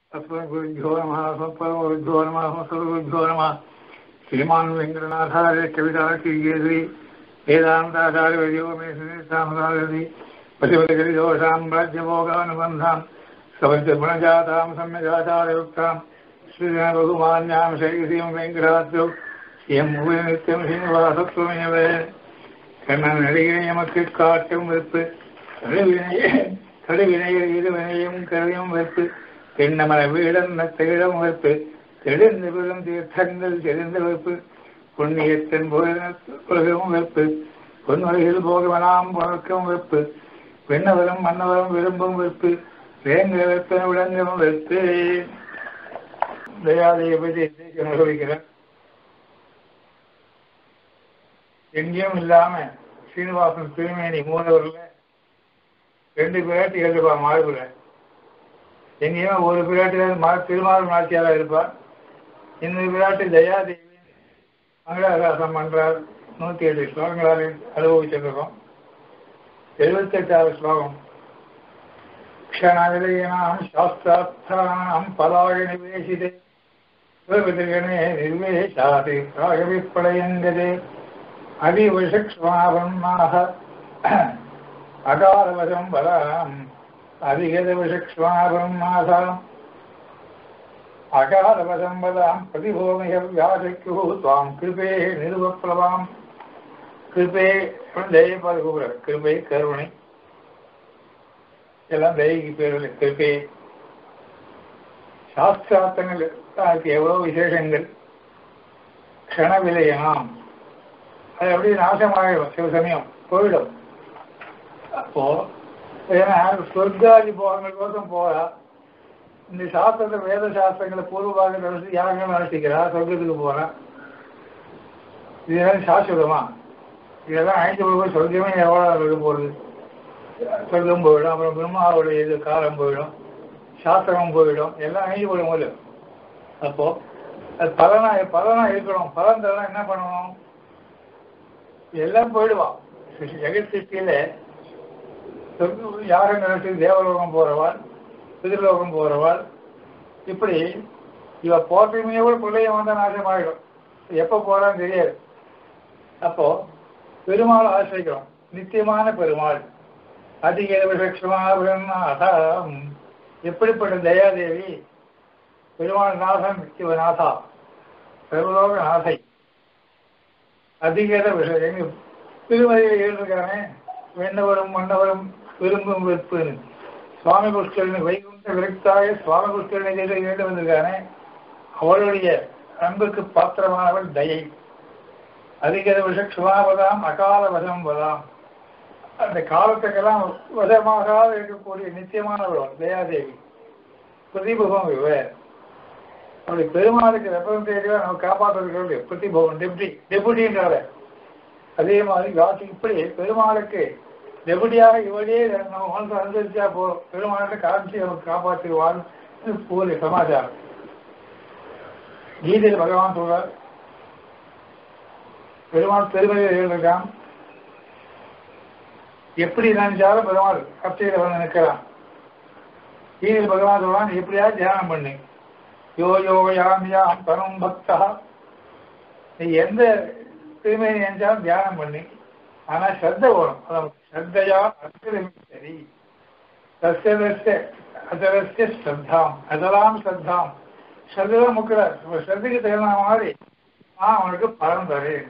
अस्मद्गुरुभ्यो नमः अस्मत्परमगुरुभ्यो नमः अस्मत्सर्वगुरुभ्यो नमः श्रीमान् वेङ्कटनाथार्य कविताकीर्ति वेदान्ताचार्यवर्यो मे श्रीसामसारथि पशुपतिगिरिदोषां राज्यभोगानुबन्धां सपञ्चगुणजातां सम्यगाचारयुक्तां श्रीजनबहुमान्यां शैलीं वेङ्कटाद्यौ எம் நித்தியம் சீனிவாசத்துவமே கண்ணன் நடிகை எமக்கு காட்டும் வெப்பு கடுவினையை கடுவினையில் இருவினையும் கருவியும் வெப்பு தென்னமர வீடன் தேடம் வெப்பு தெளிந்து பெறும் தீர்த்தங்கள் தெரிந்த வெப்பு புண்ணியத்தின் உலகம் வெப்பு பொன்வரையில் போகவனாம் வழக்கம் வெப்பு விண்ணவரும் மன்னவரும் விரும்பும் வெப்பு வேங்க வெப்ப விளங்கும் வெப்பு தயாதையை பற்றி அனுபவிக்கிறேன் எங்கேயும் இல்லாம சீனிவாசன் திருமேனி மூணவர்ல ரெண்டு பிராட்டி எழுதுப்பா மார்புல எங்கேயுமே ஒரு பிராட்டி மா திருமால் நாச்சியாரா இருப்பார் இன்னொரு பிராட்டி தயாதேவி மங்களாசாசனம் பண்றார் நூத்தி எட்டு ஸ்லோகங்களால் அனுபவிச்சிருக்கோம் எழுபத்தெட்டாவது ஸ்லோகம் க்ஷணவிலயனாம் சாஸ்திரார்த்தானாம் பலாய நிவேசிதே சுரவிதகனே நிர்வேஷாதி பிராகவிப்படையங்கதே அதிவசக்ஷ்மாவன்மாக அகாரவசம் வராம் அதிகதவசக்ஷ்மாவன்மாசாம் அகாரவசம் வதாம் பிரதிபோமிக வியாசக்கு துவாம் கிருபே நிருபப்ளவாம் கிருபே தெய்வ கூற கிருபை கருணை எல்லாம் தெய்வக்கு பேர்கள் கிருபே சாஸ்திரார்த்தங்கள் எவ்வளவு விசேஷங்கள் க்ஷணவிலையாம் அது அப்படியே நாசமாகிடும் சில சமயம் போயிடும் அப்போ ஏன்னா சொர்க்காதி போகங்கள் கோசம் போறா இந்த சாஸ்திரத்தை வேத சாஸ்திரங்களை பூர்வபாக நடத்தி யாருங்க நடத்திக்கிறா சொர்க்கத்துக்கு போறா இதெல்லாம் சாஸ்வதமா இதெல்லாம் ஐந்து போய் சொர்க்கமே எவ்வளோ இருக்க போகுது சொர்க்கம் போயிடும் அப்புறம் பிரம்மாவுடைய இது காலம் போயிடும் சாஸ்திரம் போயிடும் எல்லாம் அழிஞ்சு போயிடும் போது அப்போ அது பலனா பலனா இருக்கணும் பலன் தரலாம் என்ன பண்ணணும் எல்லாம் போயிடுவான் ஜெகத் சிருஷ்டியில யாரும் நினைச்சு தேவலோகம் போறவாள் பிதிர்லோகம் போறவாள் இப்படி இவ போற்றமையே கூட பிள்ளைய வந்த நாசமாயிடும் எப்ப போறான்னு தெரியாது அப்போ பெருமாள் ஆசிரிக்கிறோம் நித்தியமான பெருமாள் அதிக அதான் எப்படிப்பட்ட தயாதேவி பெருமாள் நாசம் சிவநாதா சர்வலோக நாசை அதிகத விஷயம் எங்க திருமதியில் எழுதிருக்கானே வெண்ணவரும் மன்னவரும் விரும்பும் வெப்புன்னு சுவாமி புஷ்கரன் வைகுண்ட விரக்தாய சுவாமி புஷ்கரனை எழுந்து வந்திருக்கானே அவளுடைய அன்புக்கு பாத்திரமானவள் தயை அதிகத விஷ சுவாபதாம் அகால வசம் வதாம் அந்த காலத்துக்கெல்லாம் வசமாகாத இருக்கக்கூடிய நித்தியமானவள் தயாதேவி பிரதிபகம் விவர் அப்படி பெருமாளுக்கு ரெப்ரசன்டேட்டிவா நம்ம காப்பாற்றுறது பிரதிபவன் டெப்டி டெபுட்டின்றார அதே மாதிரி காசி இப்படி பெருமாளுக்கு டெபுட்டியாக இவளே நம்ம மனசு அனுசரிச்சா போ பெருமாளுக்கு காமிச்சு நமக்கு காப்பாற்றுவான்னு பூரி சமாச்சாரம் கீதையில் பகவான் சொல்றார் பெருமாள் பெருமையை எழுதிருக்கான் எப்படி நினைச்சாலும் பெருமாள் கப்தையில வந்து நிற்கிறான் கீதையில் பகவான் சொல்றான் எப்படியாவது தியானம் பண்ணு யோ யோ யாம் யாம் தனும் பக்தா நீ எந்த தூய்மையை நினைச்சாலும் தியானம் பண்ணி ஆனா ஸ்ரத்த வரும் அதான் ஸ்ரத்தையா சரி தஸ்ய அதரஸ்ய ஸ்ரத்தாம் அதெல்லாம் ஸ்ரத்தாம் ஸ்ரத்தான் முக்கிய ஸ்ரத்தைக்கு தகுந்த மாதிரி நான் அவனுக்கு பலன் தரேன்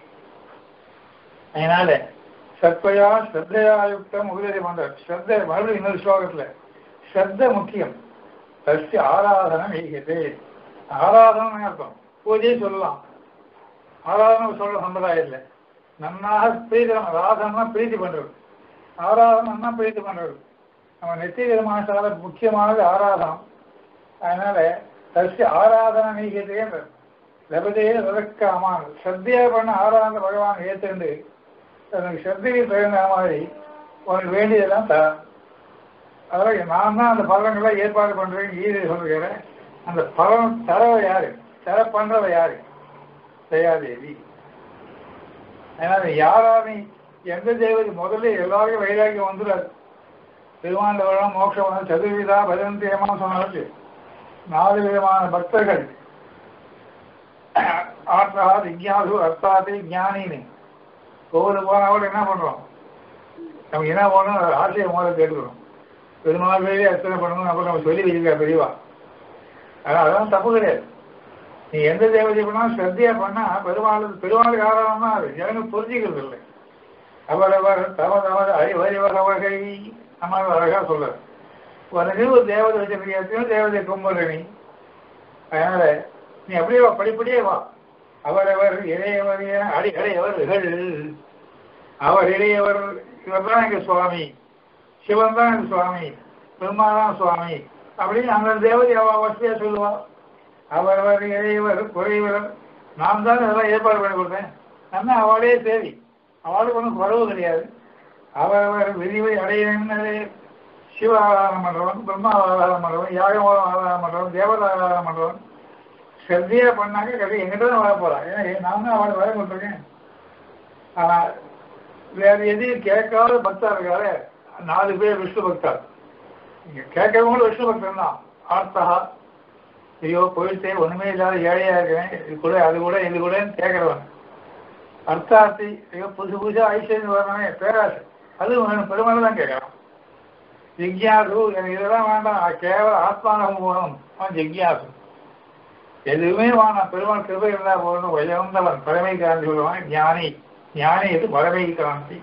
அதனால சத்வயா ஸ்ரத்தையா யுக்தம் உபதேசி பண்ற ஸ்ரத்த மறுபடியும் இன்னொரு ஸ்லோகத்துல ஸ்ரத்த முக்கியம் தஸ்ய ஆராதனம் ஈகது ஆராதனை அர்த்தம் பூஜையை சொல்லலாம் ஆராதனை சொல்ற சம்பிரதாயம் இல்லை நன்னாக பிரீதி ஆராதனா பிரீத்தி பண்றது ஆராதனா பிரீத்தி பண்றது நம்ம நெத்திகரமான முக்கியமானது ஆராதனம் அதனால தஸ்ய ஆராதனை நீக்கத்தையே லபதையே விளக்காமல் ஸ்ரத்தையா பண்ண ஆராதனை பகவான் ஏற்றுண்டு தனக்கு ஸ்ரத்தைக்கு தகுந்த மாதிரி உனக்கு வேண்டியதெல்லாம் த அதெல்லாம் நான் தான் அந்த பலன்களை ஏற்பாடு பண்றேன் கீதை சொல்லுகிறேன் அந்த பலன் தரவ யாரு தர பண்றவ யாரு தயாதேவி அதனால யாரானி எந்த தேவதை முதல்ல எல்லாருக்கும் வைராக்கியம் வந்துடாது பெருமாண்ட வளம் மோட்சம் வந்து சதுர்விதா பஜந்தியமா சொன்னாச்சு நாலு விதமான பக்தர்கள் ஆற்றா விஜயாசு அர்த்தாதி ஞானின்னு ஒவ்வொரு போனாவோட என்ன பண்றோம் நம்ம என்ன பண்ணணும் அது ஆசையை முதல்ல கேட்டுக்கிறோம் பெருமாள் பேரே அர்ச்சனை பண்ணணும் அப்புறம் நம்ம சொல்லி வச்சிருக்கா பெரியவா ஆனால் அதெல்லாம் தப்பு கிடையாது நீ எந்த தேவதை பண்ணாலும் ஸ்ரத்தையா பண்ணா பெருமாள் பெருமாளுக்கு ஆதாரம் தான் அது ஜனங்க புரிஞ்சுக்கிறது இல்லை அவரவர் தவ தவறு அறிவறிவர் அவர்கள் நம்ம அழகா சொல்றாரு உனக்கு ஒரு தேவதை வச்சிருக்க தேவதை கும்பிடுற நீ அதனால நீ அப்படியே வா படிப்படியே வா அவரவர் இளையவர் அடி இளையவர்கள் அவர் இளையவர் இவர் தான் எங்க சுவாமி சிவன் தான் எங்க சுவாமி பிரம்மா தான் சுவாமி அப்படின்னு அந்த தேவதை அவ வசதியா சொல்லுவா அவரவர் இளையவர் குறைவர் நான் தான் இதெல்லாம் ஏற்பாடு பண்ணி கொடுத்தேன் நம்ம அவளே சரி அவளுக்கு ஒன்றும் குறவு கிடையாது அவரவர் விரிவை அடையினே சிவ ஆதாரம் பண்றவன் பிரம்மா ஆதாரம் பண்றவன் யாகம் ஆதாரம் பண்றவன் தேவதா ஆதாரம் பண்றவன் ஸ்ரத்தையா பண்ணாக்க கதை எங்கிட்ட தான் வர போறா ஏன்னா நான் தான் அவளுக்கு வர கொடுத்துருக்கேன் ஆனா வேற எதையும் கேட்காத பக்தா இருக்காரு நாலு பேர் விஷ்ணு பக்தர் இங்க கேட்கறவங்களும் விஷ்ணு பக்தர் தான் ஆர்த்தகா ஐயோ போயிட்டே ஒண்ணுமே இல்லாத ஏழையா இருக்கேன் இது கூட அது கூட இது கூட கேட்கறவன் அர்த்தார்த்தி ஐயோ புதுசு புதுசா ஐஸ்வர்யம் வரணும் பேராசை அதுவும் வேணும் பெருமாள் தான் கேட்கறான் ஜிக்யாசு எனக்கு இதெல்லாம் வேண்டாம் கேவல ஆத்மானம் போகணும் அவன் ஜிக்யாசு எதுவுமே வேணாம் பெருமாள் கிருபை இருந்தா போகணும் உயர்ந்தவன் பழமை காந்தி சொல்லுவான் ஞானி ஞானி இது பழமை காந்தி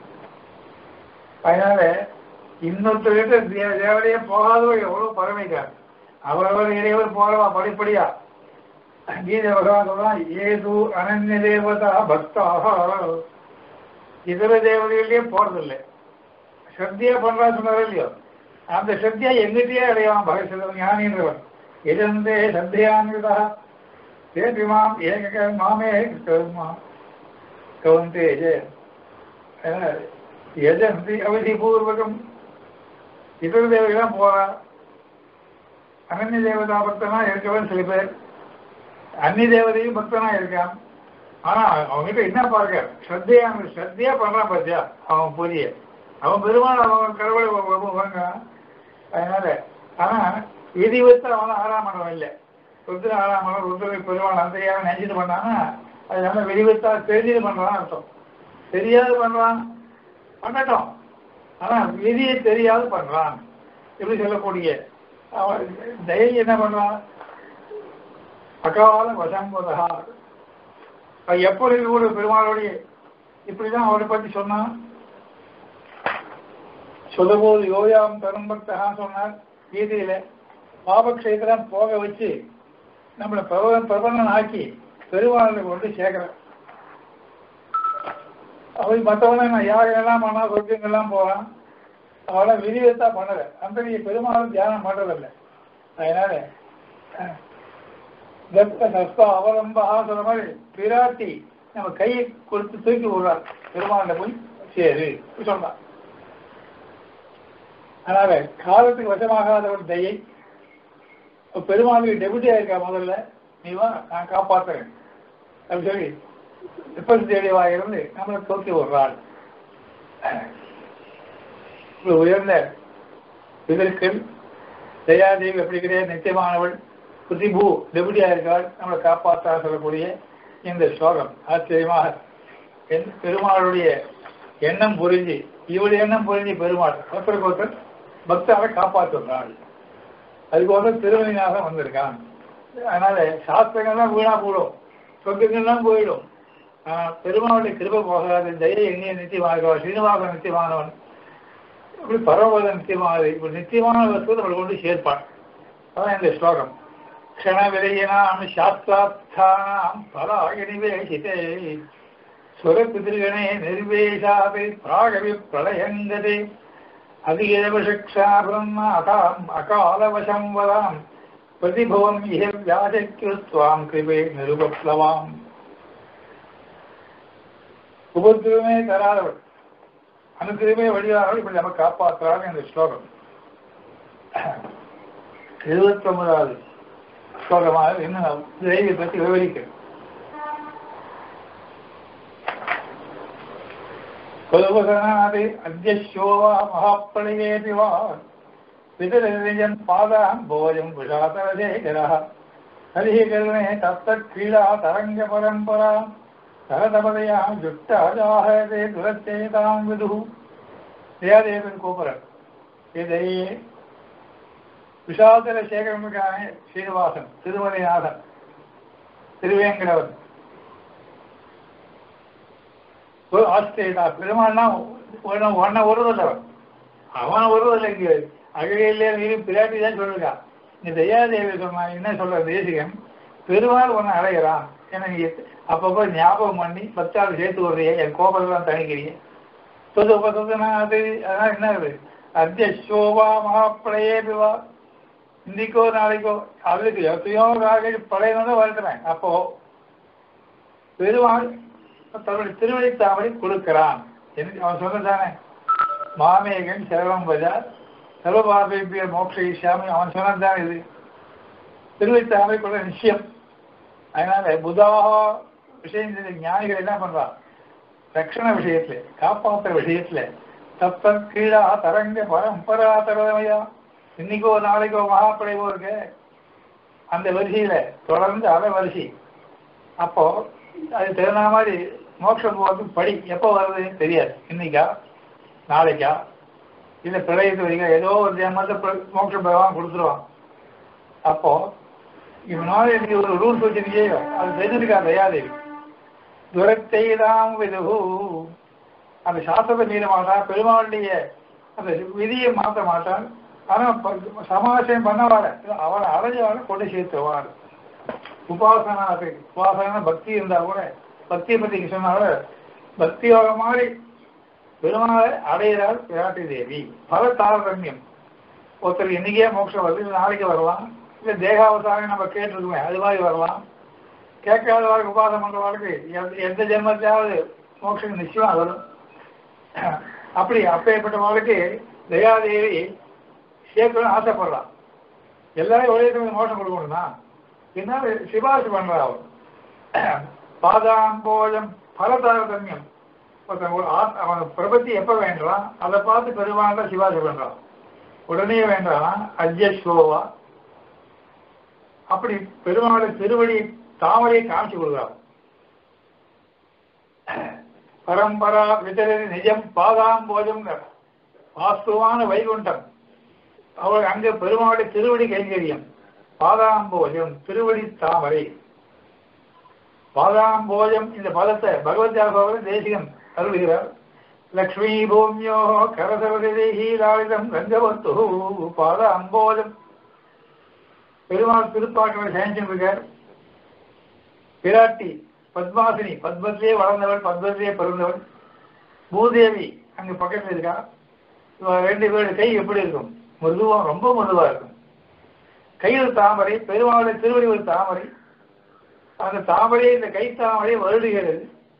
அதனால இன்னொருத்தர்கிட்ட தே- தேவதையே போகாதவர் எவ்வளவு பழமை காந்தி அவரவர் இறைவர் போறவா படிப்படியா கீத பகவான் சொல்றான் ஏது அனன்ய தேவதா பக்தாக இதர தேவதைகள்லயே போறதில்லை ஸ்ரத்தியா பண்றா சொன்னாரோ இல்லையோ அந்த ஸ்ரத்தியா எங்கிட்டயே அடையான் பகசிவன் ஞானின்றவன் எதந்தே சத்தியான்விதா தேபி மாம் ஏக மாமே கௌமா கவுந்தேஜே எதந்தி அவதி பூர்வகம் இதர தேவையெல்லாம் போறா அனன்ய தேவதா பக்தனா இருக்கவன் சில பேர் அந்நிய தேவதையும் பக்தனா இருக்கான் ஆனா அவன்கிட்ட என்ன பாருங்க ஸ்ரத்தையா ஸ்ரத்தையா பண்றான் பாத்தியா அவன் புரிய அவன் பெருமாள் அவன் கடவுளை வாங்குறான் அதனால ஆனா விதி வச்சு அவன் ஆறாம் மனம் இல்லை ருத்ர ஆறாம் மனம் ருத்ரை பெருமாள் அந்தரியாக நினைச்சிட்டு பண்ணான்னா அது நம்ம விதிவத்தா தெரிஞ்சுட்டு பண்றான் அர்த்தம் தெரியாது பண்றான் பண்ணட்டும் ஆனா விதியை தெரியாது பண்றான் எப்படி சொல்லக்கூடிய அவன் தயை என்ன பண்றான் அகால வசம்பதா அது எப்போ கூட பெருமாளுடைய இப்படிதான் அவரை பத்தி சொன்னான் சொல்லும்போது யோயாம் பெரும்பக்தகா சொன்னார் கீதையில பாபக்ஷேத்திரம் போக வச்சு நம்மளை பிரபல பிரபலன் ஆக்கி பெருமாளை கொண்டு சேர்க்கிறேன் அவள் மற்றவன நான் யார் எல்லாம் பண்ணா சொர்க்கங்கள்லாம் போறான் அவளை விரிவத்தா பண்ணல அந்த நீ பெருமாளும் தியானம் பண்றதில்ல அதனால அஹ், தத்த சஸ்தா அவலம்பா சொல்ற மாதிரி பிராட்டி நம்ம கையை கொடுத்து தூக்கி விடுறார் பெருமாள்கிட்ட போய் சேரு சொல்றான் அதனால காலத்துக்கு வசமாகாதவன் தயை இப்ப பெருமாளுக்கு டெபுட்டியா இருக்கா முதல்ல நீ வா நான் காப்பாத்துறேன் அப்படி சொல்லி எப்பது தேடிவா இருந்து நம்மளை தூக்கி விடுறாள் இப்படி உயர்ந்த இதற்கு தயாதேவி எப்படி கிடையாது நிச்சயமானவள் புதிபூ டெபுட்டியா இருக்காள் நம்மளை காப்பாற்றா சொல்லக்கூடிய இந்த ஸ்லோகம் ஆச்சரியமாக என் பெருமாளுடைய எண்ணம் புரிஞ்சு இவளுடைய எண்ணம் புரிஞ்சு பெருமாள் ஒருத்தருக்கு ஒருத்தர் பக்தரை காப்பாற்றுறாள் அதுக்கோசரம் திருமணியாக வந்திருக்கான் அதனால சாஸ்திரங்கள்லாம் வீணா போடும் சொர்க்கங்கள்லாம் போயிடும் ஆஹ் பெருமாளுடைய கிருபை போகாது தய எண்ணிய நித்தியமாக சீனிவாக நித்தியமானவன் இப்படி பரவத நித்தியமானது இப்படி நித்தியமான வஸ்து நம்மளை கொண்டு சேர்ப்பான் அதான் இந்த ஸ்லோகம் க்ஷண விலையினாம் சாஸ்திரார்த்தானாம் பராகிணிவேஷிதே சுரபிதிருகணே நிர்வேஷாபி பிராகவி பிரளயங்கதே அதிகேவசிக்ஷா பிரம்ம அகாம் அகாலவசம் வதாம் பிரதிபவம் இஹ வியாஜக்கிருத்வாம் கிருபே நிருபப்ளவாம் உபத்திரமே தராதவள் அனுக்கிரமே வழியாளர்கள் இப்படி நம்ம காப்பாற்றுறாங்க இந்த ஸ்லோகம் எழுபத்தி ஒன்பதாவது ஸ்லோகமாக இன்னும் இறைவை பற்றி விவரிக்கிறேன் பதுவசனாதி அத்தியோ வா மகாப்பிரளயேபி வா पितृजन पादान् भोजं विषातरशेखरः हरिः करुणे तत्तत्क्रीडा तरङ्गपरम्परा சரதபதையா ஜுட்ட அஜாகதே துரச்சேதாம் விதுஹு தேவதேவன் கூப்பிடர் இதை விஷாதர சேகரமுக்கான ஸ்ரீனிவாசன் திருமலைநாதன் திருவேங்கடவன் ஒரு ஆஸ்திரேலியா பெருமாள்னா ஒன்ன ஒன்ன உருவதவன் அவன் உருவதில்லை இங்கே அழகையிலே நீ பிராட்டி தான் சொல்லிருக்கான் இந்த தயாதேவி சொன்னா என்ன சொல்ற தேசிகன் பெருமாள் ஒன்னு அடைகிறான் எனக்கு அப்பப்போ ஞாபகம் பண்ணி பத்தாவது சேர்த்து விடுறிய என் கோபத்தெல்லாம் தணிக்கிறீங்க சொது பத்ததுனா அது அதான் என்ன அது அத்திய சோபா மகாப்பிழையே பிவா இன்னைக்கோ நாளைக்கோ அதுக்கு எத்தையோ காக பழையனதை வளர்த்துறேன் அப்போ பெருமாள் தன்னுடைய திருவழித்தாமரை கொடுக்கிறான் எனக்கு அவன் சொன்னதானே மாமேகன் செல்வம் பஜார் செல்வபாபிய மோட்ச இஷாமி அவன் சொன்னதுதான் இது திருவழித்தாமரை கொள்ள நிச்சயம் அதனால புதாக விஷயம் தெரிஞ்ச ஞானிகள் என்ன பண்றான் ரட்சண விஷயத்துல காப்பாற்றுற விஷயத்துல தப்பன் கீழா தரங்க பரம்பரா தரமையா இன்னைக்கோ நாளைக்கோ மகாப்படைவோ இருக்கு அந்த வரிசையில தொடர்ந்து அரை வரிசை அப்போ அது தெரிஞ்ச மாதிரி மோட்சம் போகிறது படி எப்போ வருது தெரியாது இன்னைக்கா நாளைக்கா இல்லை பிரளயத்து வரைக்கும் ஏதோ ஒரு ஜென்மத்தை மோட்சம் பகவான் கொடுத்துருவான் அப்போ இவனால எனக்கு ஒரு ரூல்ஸ் வச்சிருக்கே அது தெரிஞ்சிருக்கா தயாதேவி துரத்தை தான் விதுகு அந்த சாஸ்திரத்தை மீற மாட்டான் பெருமாளுடைய அந்த விதியை மாற்ற மாட்டான் ஆனா சமாசயம் பண்ணவாட அவனை அடைஞ்சவாட கொண்டு சேர்த்துவார் உபாசனா உபாசனா பக்தி இருந்தா கூட பக்தியை பத்தி சொன்னால பக்தி யோக மாதிரி பெருமாளை அடையிறார் விராட்டி தேவி பல தாரதமியம் ஒருத்தர் இன்னைக்கே மோட்சம் வருது இல்லை நாளைக்கு வரலாம் இல்லை தேகாவசாரம் நம்ம கேட்டிருக்கோமே அது மாதிரி வரலாம் கேட்காத வாழ்க்கை உபாசம் பண்ற வாழ்க்கை எந்த ஜென்மத்தையாவது மோட்சம் நிச்சயமா வரும் அப்படி அப்பேற்பட்ட வாழ்க்கை தயாதேவி சேர்க்கணும்னு ஆசைப்படுறான் எல்லாரும் ஒரே சமயம் மோசம் கொடுக்கணும்னா என்னால சிபாரிசு பண்றா அவன் பாதாம்போஜம் பல தாரதமியம் அவன் பிரபத்தி எப்ப வேண்டாம் அதை பார்த்து பெருமாள் சிபாரிசு பண்றான் உடனே வேண்டாம் அஜ்யஸ்வோவா அப்படி பெருமாளை திருவடி தாமரையை காமிச்சு கொடுக்குறார் பரம்பரா விதரதி நிஜம் பாதாம் போஜம் வாஸ்துவான வைகுண்டம் அவள் அங்க பெருமாளுடைய திருவடி கைங்கரியம் பாதாம்போஜம் திருவடி தாமரை பாதாம்போஜம் இந்த பதத்தை பகவத்யாசோகர் தேசிகம் அருளுகிறார் லக்ஷ்மி பூமியோ கரசவதேகி லாலிதம் ரங்கவத்து பாதாம்போஜம் பெருமாள் திருப்பாக்களை சேமிச்சிருக்கார் பிராட்டி பத்மாசினி பத்மத்திலே வளர்ந்தவள் பத்மத்திலே பிறந்தவள் பூதேவி அங்க பக்கத்துல இருக்கா ரெண்டு பேருடைய கை எப்படி இருக்கும் மிருதுவா ரொம்ப மிருதுவா இருக்கும் கையில் தாமரை பெருமாளுடைய திருவடி ஒரு தாமரை அந்த தாமரையை இந்த கை தாமரை வருடுகிறது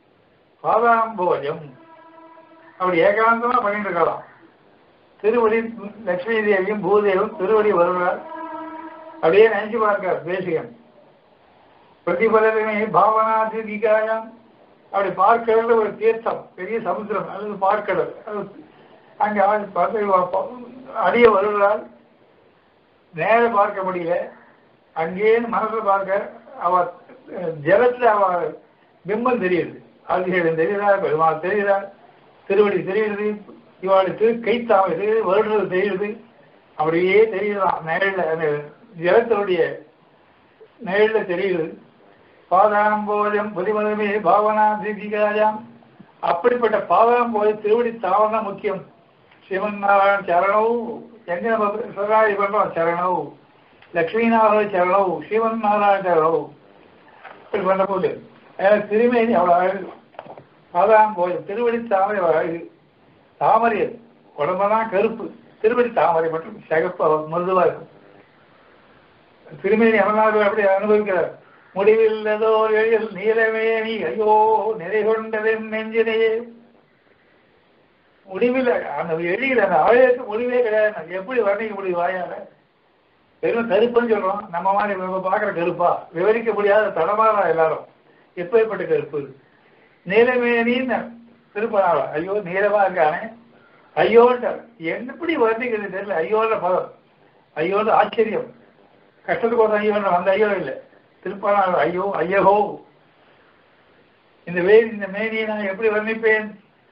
பாதாம்போஜம் அப்படி ஏகாந்தமா பண்ணிட்டு இருக்கலாம் திருவடி லட்சுமி தேவியும் பூதேவும் திருவடி வருகிறார் அப்படியே நினைச்சு பார்க்கிறார் தேசிகன் பிரதிபலமே பாவனா தீபிகாயம் அப்படி பார்க்கடல ஒரு தீர்த்தம் பெரிய சமுத்திரம் அல்லது பார்க்கடல் அது அங்கே அடிய வருகிறாள் நேர பார்க்க முடியல அங்கேயே மனசுல பார்க்க அவ ஜலத்துல அவ பிம்பம் தெரியுது ஆதிசேடன் தெரியுதா பெருமாள் தெரியுதா திருவடி தெரியுது இவாளுடைய திரு கைத்தாமை தெரியுது வருடுறது தெரியுது அப்படியே தெரியுதான் நேரில் அந்த ஜலத்தினுடைய நேரில் தெரியுது பாதாம்போஜம் புதிமதமே பாவனா தீபிகாயாம் அப்படிப்பட்ட பாதாம்போஜ திருவடி தாவனா முக்கியம் சிவன் நாராயண சரணவு எங்க நம்ம சரணாதி பண்றோம் சரணவு லக்ஷ்மி நாராயண சரணவு சிவன் நாராயண சரணவு இப்படி பண்ண போது திருமேனி அவ்வளவு அழகு பாதாம்போஜம் திருவடி தாமரை அழகு தாமரை அது உடம்பெல்லாம் கருப்பு திருவடி தாமரை மட்டும் சிகப்பு மிருதுவா இருக்கும் திருமேனி அவனாக அப்படி அனுபவிக்கிறார் முடிவில்லதோ எழில் நீலமேனி ஐயோ நிறை கொண்டதன் நெஞ்சினையே முடிவில் அந்த எழில் அந்த ஆழத்துக்கு முடிவே கிடையாது எப்படி வர்ணிக்க முடியும் வாயால வெறும் கருப்புன்னு சொல்றோம் நம்ம மாதிரி நம்ம பார்க்குற கருப்பா விவரிக்க முடியாத தடமாறா எல்லாரும் எப்பேற்பட்ட கருப்பு நீலமேனின்னு திருப்பனாவா ஐயோ நீளமா இருக்கானே ஐயோன்றார் எப்படி வர்ணிக்கிறது தெரியல ஐயோன்ற பதம் ஐயோன்னு ஆச்சரியம் கஷ்டத்துக்கு ஒரு ஐயோ அந்த ஐயோ இல்லை திருப்பாளர் ஐயோ ஐயகோ இந்த வேதி இந்த மேனியை நான் எப்படி வர்ணிப்பேன்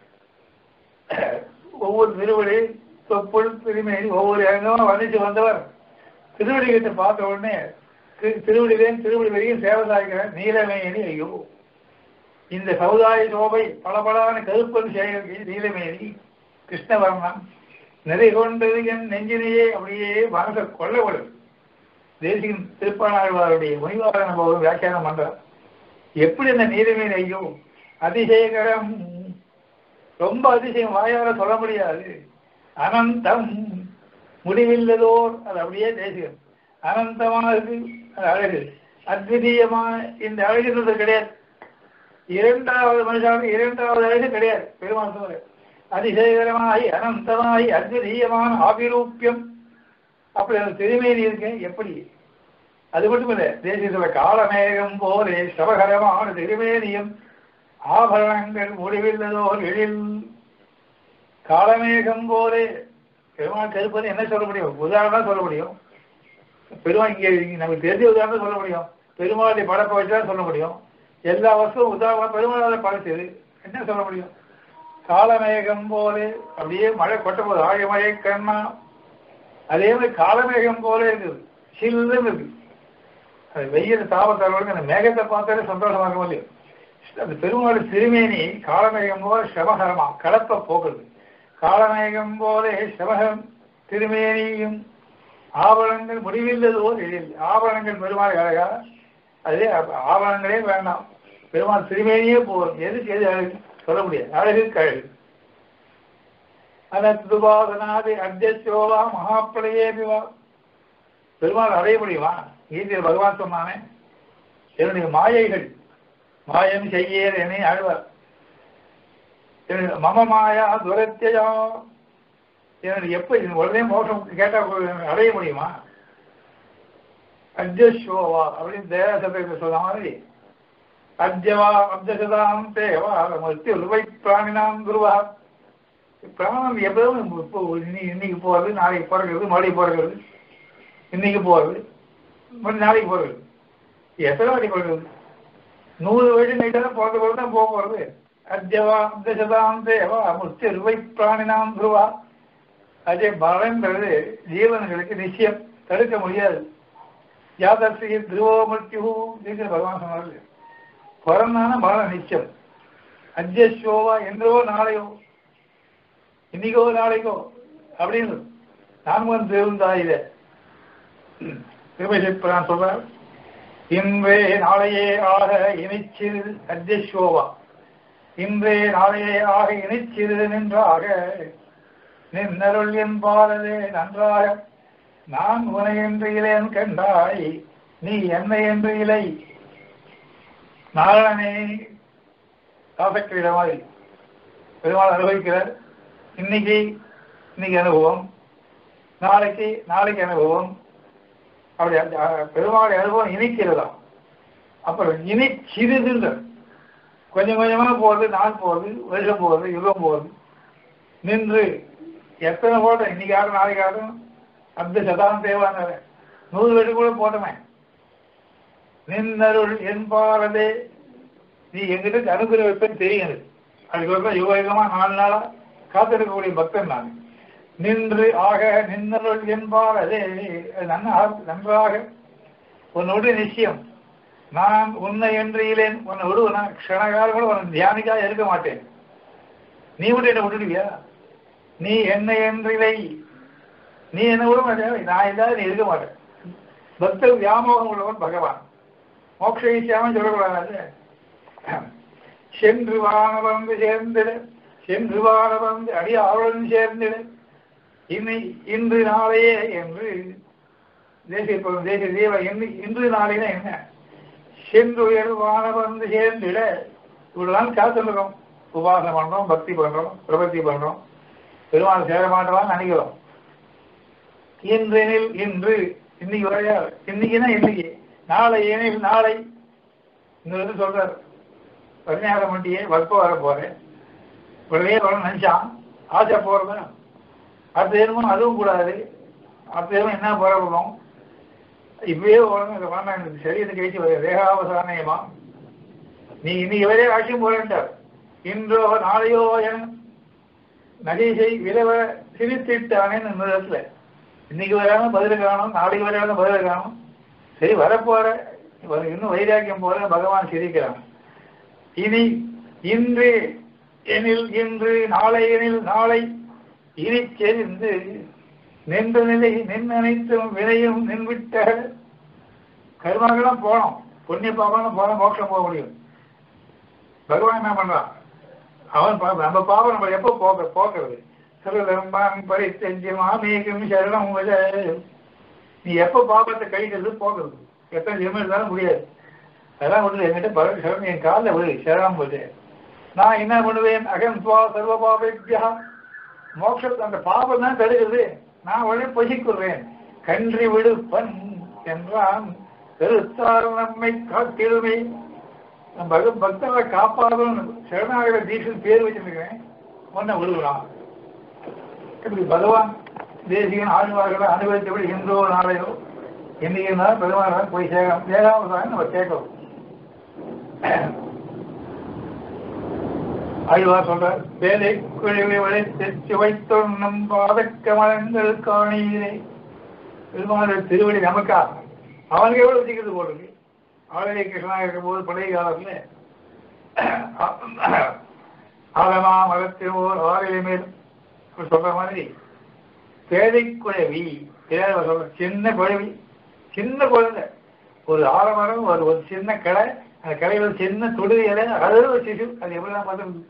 ஒவ்வொரு திருவடி தொப்புள் திருமேனி ஒவ்வொரு அங்கமா வர்ணிச்சு வந்தவர் திருவடி கிட்ட பார்த்த உடனே திரு- திருவடியிலேன் திருவடி வரையும் சேவை சாய்க்கிறேன் நீலமேனி ஐயோ இந்த சமுதாய சோபை பளபளான கருப்பன் சேகரி நீலமேனி கிருஷ்ணவர்ணம் நிறை கொண்டது என் நெஞ்சினையே அப்படியே மனசை கொள்ளப்படுது தேசிகன் திருப்பாணாழ்வாருடைய முனிவாக நம்ம ஒரு வியாக்கியானம் பண்றார் எப்படி அந்த நீலமேனி ஐயோ அதிசயகரம் ரொம்ப அதிசயம் வாயால சொல்ல முடியாது அனந்தம் முடிவில்லதோர் அது அப்படியே தேசியம் அனந்தமானது அது அழகு அத்விதீயமான இந்த அழகுன்றது கிடையாது இரண்டாவது மனுஷாவுக்கு இரண்டாவது அழகு கிடையாது பெருமாள் சொல்ற அதிசயகரமாய் அனந்தமாய் அத்விதீயமான ஆபிரூப்பியம் அப்படி அந்த திருமேனி இருக்கு எப்படி அது மட்டும் இல்ல தேசியத்துல காலமேகம் போலே சபகரமான திருமேனியும் ஆபரணங்கள் முடிவில்லதோர் எழில் காலமேகம் போலே பெருமாள் கருப்பது என்ன சொல்ல முடியும் உதாரணம் சொல்ல முடியும் பெருமாள் இங்கே இங்க நமக்கு தெரிஞ்ச உதாரணம் சொல்ல முடியும் பெருமாளுடைய படப்பை வச்சுதான் சொல்ல முடியும் எல்லா வசூலும் உதாரணம் பெருமாளால படைச்சது என்ன சொல்ல முடியும் காலமேகம் போலே அப்படியே மழை கொட்ட போது ஆய மழை கண்ணா அதே மாதிரி காலமேகம் போல இருக்குது சில்லுன்னு இருக்கு அது வெயில் தாபத்தளவுக்கு அந்த மேகத்தை பார்த்தாலே சந்தோஷமா இருக்கும் இல்லையோ அந்த பெருமாள் திருமேனி காலமேகம் போல சிவகரமா கலப்ப போக்குது காலமேகம் போல சிவகம் திருமேனியும் ஆபரணங்கள் முடிவில்லதோ எழில் ஆபரணங்கள் பெருமாள் அழகா அதே ஆ- ஆபரணங்களே வேண்டாம் பெருமாள் திருமேனியே போதும் எதுக்கு எது அழகு சொல்ல முடியாது அழகு கழகு அனத்துபாதனாதி அத்தியோவா மகாப்பிரளயேபிவா பெருமாள் அடைய முடியுமா கீதையில் பகவான் சொன்னானே என்னுடைய மாயைகள் மாயம் செய்யேர் என்னை ஆழ்வார் என்னுடைய மம மாயா துரத்தியா என்னுடைய எப்ப இது உடனே மோசம் கேட்டா அடைய முடியுமா அத்தியோவா அப்படின்னு தேவசத்தை சொன்ன மாதிரி அத்தியவா அப்தசதாம் தேவா மத்திய உருவை பிராணினாம் குருவா பிராணம் எப்பவும் இப்போ இன்னி- இன்னைக்கு போறது நாளைக்கு பிறகுறது மறுபடியும் பிறகுறது இன்னைக்கு போறது மறுபடியும் நாளைக்கு பிறகுறது எத்தனை வாட்டி பிறகுறது நூறு வயசு நைட்டு தான் பிறந்த பிறகு தான் போக போறது அத்தியவா அப்தசதாம் தேவா முத்திய உருவை பிராணினாம் குருவா அதே பலன்றது ஜீவன்களுக்கு நிச்சயம் தடுக்க முடியாது யாதர்சிய துருவோ மிருத்யு அப்படின்னு பகவான் சொன்னார்கள் பிறந்தான மரண நிச்சயம் அத்தியஸ்யோவா என்றோ நாளையோ இன்னைக்கோ நாளைக்கோ அப்படின்னு நான் வந்து இருந்தாயில திருமேசிப்பரான் சொல்றார் இன்றே நாளையே ஆக இணைச்சிறு அத்தியஸ்யோவா இன்றே நாளையே ஆக இணைச்சிறு நின்றாக நின்னருள் என்பாரதே நன்றாக நான் உனை என்று இளையன் கண்டாய் நீ என்னை என்று இலை நாராயணே காசக்கிற மாதிரி பெருமாள் அனுபவிக்கிறார் இன்னைக்கு இன்னைக்கு அனுபவம் நாளைக்கு நாளைக்கு அனுபவம் அப்படி அந்த, அஹ், பெருமாளுடைய அனுபவம் இனிக்கிறதாம் அப்புறம் இனி சிறிதுன்ற கொஞ்சம் கொஞ்சமா போறது நாள் போறது வருஷம் போறது யுகம் போறது நின்று எத்தனை போட்டோம் இன்னைக்கு ஆடும் நாளைக்கு ஆடும் அந்த சதாம் தேவான நூறு வீடு கூட போட்டோமே நின்னருள் என்பாரதே நீ எங்கிட்ட அனுகிற வைப்பேன்னு தெரியும் எனக்கு அதுக்கு யுக யுகமா நாலு நாளா காத்திருக்கக்கூடிய பக்தன் நான் நின்று ஆக நின்னருள் என்பாரதே அது நன்னா நன்றாக உன்னோடு நிச்சயம் நான் உன்னை என்று இலேன் உன்னை விடுவேனா க்ஷணகாலம் கூட உன்னை தியானிக்கா இருக்க மாட்டேன் நீ மட்டும் என்ன விட்டுடுவியா நீ என்னை என்று இலை நீ என்ன விட மாட்டேன் நான் இல்லாத நீ இருக்க மாட்டேன் பக்த வியாமோகம் உள்ளவன் பகவான் மோட்ச ஈசியாம சொல்லக்கூடாது சென்று வான வந்து சேர்ந்திட சென்று வான வந்து அடி ஆவலுடன் சேர்ந்திட இனி இன்று நாளையே என்று தேசிய ப- தேசிய தீவ இன்று இன்று நாளைனா என்ன சென்று உயர் வான வந்து சேர்ந்திட இவ்வளவுதான் காத்துருக்கோம் உபாசனை பண்றோம் பக்தி பண்றோம் பிரபத்தி பண்றோம் பெருமாள் சேர மாட்டோம்னு நினைக்கிறோம் இன்றெனில் இன்று இன்னைக்கு வரையா இன்னைக்குன்னா இன்னைக்கு நாளை ஏனில் நாளை இந்த வந்து சொல்றாரு பதினாறு மண்டியே வற்ப வர போறேன் உடனே வர நினைச்சான் ஆசை போறதா அது என்னமோ அதுவும் கூடாது அப்புறம் என்ன போறோம் இப்பயே உடனே வேண்டாம் எனக்கு சரீரத்தை கழிச்சு தேகாவசானயமா நீ இன்னைக்கு வரைய ஆட்சியும் போறேன்டார் இன்றோ நாளையோ என நகைசை விரைவ சிரித்திட்டானேன்னு இந்த இடத்துல இன்னைக்கு வராம பதில் காணும் நாளைக்கு வராம பதில் காணும் சரி வரப்போற இவர் இன்னும் வைராக்கியம் போல பகவான் சிரிக்கிறான் இனி இன்று எனில் இன்று நாளை எனில் நாளை இனி தெரிந்து நின்ற நிலை நின் அனைத்தும் வினையும் நின்விட்ட கர்மாக்கெல்லாம் போனோம் புண்ணிய பாபம் போன மோட்சம் போக முடியும் பகவான் என்ன பண்றான் அவன் பா- நம்ம பாவம் நம்ம எப்போ போக்க போக்குறது சிறுதம்பான் பரித்தெஞ்சு மாமேகம் சரணம் வத. நீ எப்போ பாபத்தை கழிக்கிறது போக்குறது எத்தனை ஜென்மம் இருந்தாலும் முடியாது அதெல்லாம் விடுது என்கிட்ட பரவ சரணம் என் காலில் விடு சரணம் போட்டு நான் என்ன பண்ணுவேன் அகம் சுவா சர்வ பாபேபியா மோட்சத்தை அந்த பாபம் தான் தடுக்குது நான் உடனே பொசிக்குறேன் கன்றி விடுப்பன் என்றான் பெருத்தார் நம்மை காத்திடுமே நம்ம பக பக்தரை காப்பாதும் சரணாகர தீட்சில் பேர் வச்சிருக்கிறேன் ஒன்ன விடுகிறான் இப்படி பகவான் தேசிகன் ஆழ்வார்களை அனுபவித்தபடி இன்றோ நாளையோ இன்னைக்கு இருந்தாலும் பெருமாள் போய் சேகரம் ஏழாவது நம்ம கேட்கணும் ஆழ்வார் சொல்றார் வேலை குழிவை வளைத்து சுவைத்தோம் நம் பாதக்கமலங்கள் காணீரே பெருமாள் திருவடி நமக்கா அவனுக்கு எவ்வளவு சீக்கிரத்து போடுது ஆளுநை கிருஷ்ணா இருக்கும்போது பழைய காலத்துல ஆலமா மரத்தின் ஓர் ஆறிலை மேல் அப்படி சொல்ற மாதிரி பேதை குழவி பேரை சொல்ற சின்ன குழவி சின்ன குழந்தை ஒரு ஆலமரம் ஒரு ஒரு சின்ன கடை அந்த கடையில் சின்ன தொடு இலை அழகு ஒரு சிசு அது எப்படிலாம் பார்த்து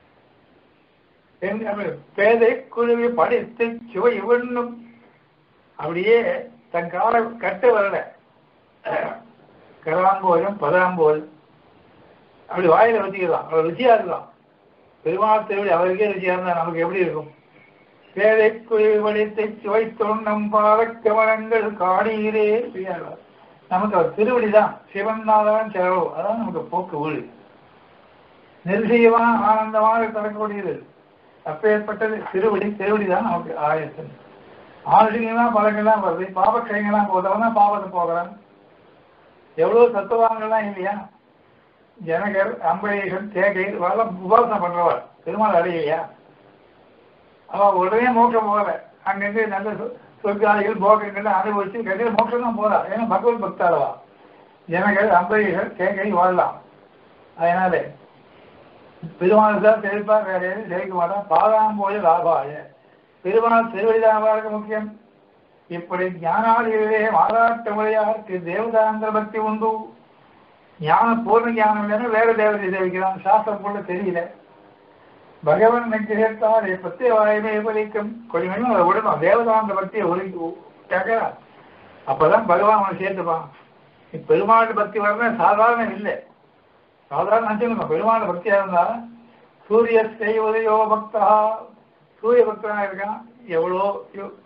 பேதை குழுவி படித்து சுவை இவண்ணும் அப்படியே தன் கால கட்டு வரல கராம்போலும் பதாம்போலும் அப்படி வாயில வச்சுக்கலாம் அவ்வளவு ருச்சியா இருக்கலாம் பெருமாள் திருவடி அவருக்கே ருச்சியா இருந்தா நமக்கு எப்படி இருக்கும் பேதை குழுவி படித்து சுவை தொண்டம் பாலக்கமலங்கள் காணீரே செய்யார்கள் நமக்கு அவர் திருவடி தான் சிவன் தான் செலவு அதான் நமக்கு போக்கு வீடு நிர்சீயமான ஆனந்தமாக தரக்கூடியது அப்பேற்பட்டது திருவடி திருவடி தான் நமக்கு ஆயத்தன் ஆளுங்கெல்லாம் பழங்கள்லாம் வருது பாபக்கரைங்கெல்லாம் போதவன் தான் பாபத்தை போகிறான் எவ்வளவு தத்துவாங்கள்லாம் இல்லையா ஜனகர் அம்பரீஷன் தேகை இவெல்லாம் உபாசனை பண்றவள் பெருமாள் அடையலையா அவ உடனே மோட்சம் போகல அங்கிருந்து நல்ல சொ- சொர்க்காதிகள் போகங்கள் அனுபவிச்சு கடையில் மோட்சம் தான் போறா ஏன்னா பகவத் பக்தாளவா ஜனகர் அம்பரீஷர் தேகை வாழலாம் அதனால பெருமாள் தான் செழிப்பா வேற எதுவும் செழிக்க மாட்டான் பாதாம்போது லாபாய பெருமாள் திருவடிதாபாருக்கு முக்கியம் இப்படி ஞானாளிகளே மாறாட்ட முறையாருக்கு தேவதாந்திர பக்தி உண்டு ஞான பூர்ண ஞானம் இல்லைன்னா வேற தேவதை சேவிக்கிறான் சாஸ்திரம் போல தெரியல பகவன் நிச்சயத்தால் பத்திய வாயுமே பலிக்கும் கொஞ்சம் கொஞ்சம் அதை விடணும் தேவதாந்த பக்தியை ஒதுக்கி அப்பதான் பகவான் அவனை சேர்த்துப்பான் இப்ப பெருமாள் பக்தி வரணும் சாதாரண இல்லை சாதாரண நினைச்சுக்கணும் பெருமாள் பக்தியா இருந்தா சூரிய செய்வதையோ பக்தா சூரிய பக்தனா இருக்கான் எவ்வளோ யு-